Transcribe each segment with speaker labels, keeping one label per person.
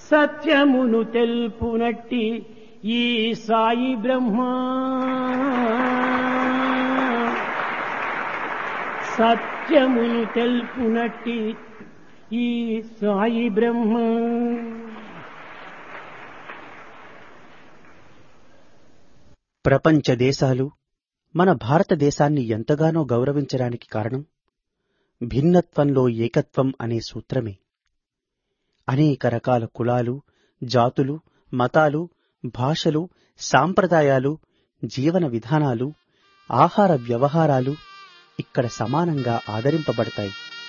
Speaker 1: సత్యమును తెలుపునట్టి ఈ సాయి బ్రహ్మ సత్యమును తెలుపునట్టి ఈ సాయి బ్రహ్మ
Speaker 2: ప్రపంచ దేశాలు మన భారతదేశాన్ని ఎంతగానో గౌరవించడానికి కారణం భిన్నత్వంలో ఏకత్వం అనే సూత్రమే అనేక రకాల కులాలు జాతులు మతాలు భాషలు సాంప్రదాయాలు జీవన విధానాలు ఆహార వ్యవహారాలు ఇక్కడ సమానంగా ఆదరింపబడతాయి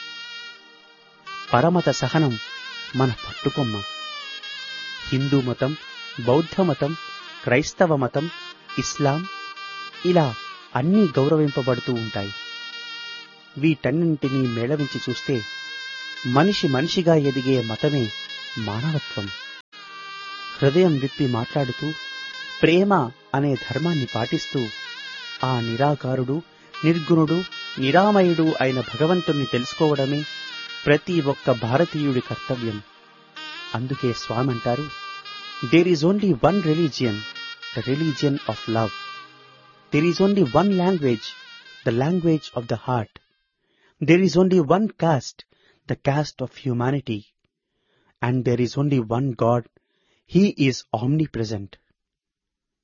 Speaker 2: పరమత సహనం మన పట్టుకొమ్మ హిందూ మతం బౌద్ధ మతం క్రైస్తవ మతం ఇస్లాం ఇలా అన్నీ గౌరవింపబడుతూ ఉంటాయి వీటన్నింటినీ మేళవించి చూస్తే మనిషి మనిషిగా ఎదిగే మతమే మానవత్వం హృదయం విప్పి మాట్లాడుతూ ప్రేమ అనే ధర్మాన్ని పాటిస్తూ ఆ నిరాకారుడు నిర్గుణుడు నిరామయుడు అయిన భగవంతుణ్ణి తెలుసుకోవడమే ప్రతి ఒక్క భారతీయుడి కర్తవ్యం అందుకే స్వామి అంటారు there is only one religion the religion of love there is only one language the language of the heart there is only one caste the caste of humanity. And there is only one God. He is omnipresent.